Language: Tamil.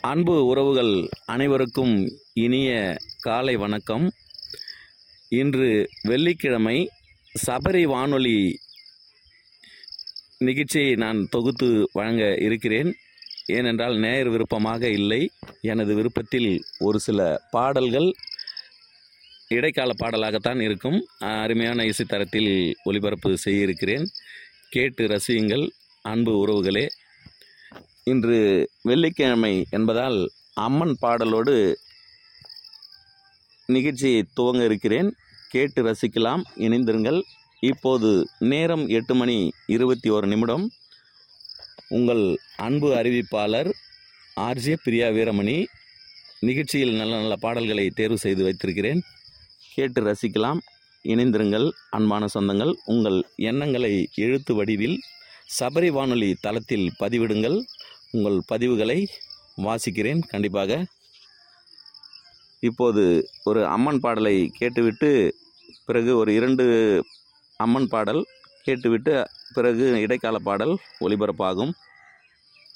அன்பு உறவுகள் அனைவருக்கும் இனிய காலை வணக்கம் இன்று வெள்ளிக்கிழமை சபரி வானொலி நிகழ்ச்சியை நான் தொகுத்து வழங்க இருக்கிறேன் ஏனென்றால் நேயர் விருப்பமாக இல்லை எனது விருப்பத்தில் ஒரு சில பாடல்கள் இடைக்கால பாடலாகத்தான் இருக்கும் அருமையான இசைத்தரத்தில் ஒளிபரப்பு செய்ய இருக்கிறேன் கேட்டு ரசியுங்கள் அன்பு உறவுகளே இன்று வெள்ளிக்கிழமை என்பதால் அம்மன் பாடலோடு நிகழ்ச்சியை துவங்க இருக்கிறேன் கேட்டு ரசிக்கலாம் இணைந்திருங்கள் இப்போது நேரம் எட்டு மணி இருபத்தி ஒரு நிமிடம் உங்கள் அன்பு அறிவிப்பாளர் ஆர்ஜே பிரியா வீரமணி நிகழ்ச்சியில் நல்ல நல்ல பாடல்களை தேர்வு செய்து வைத்திருக்கிறேன் கேட்டு ரசிக்கலாம் இணைந்திருங்கள் அன்பான சொந்தங்கள் உங்கள் எண்ணங்களை எழுத்து வடிவில் சபரி வானொலி தளத்தில் பதிவிடுங்கள் உங்கள் பதிவுகளை வாசிக்கிறேன் கண்டிப்பாக இப்போது ஒரு அம்மன் பாடலை கேட்டுவிட்டு பிறகு ஒரு இரண்டு அம்மன் பாடல் கேட்டுவிட்டு பிறகு இடைக்கால பாடல் ஒளிபரப்பாகும்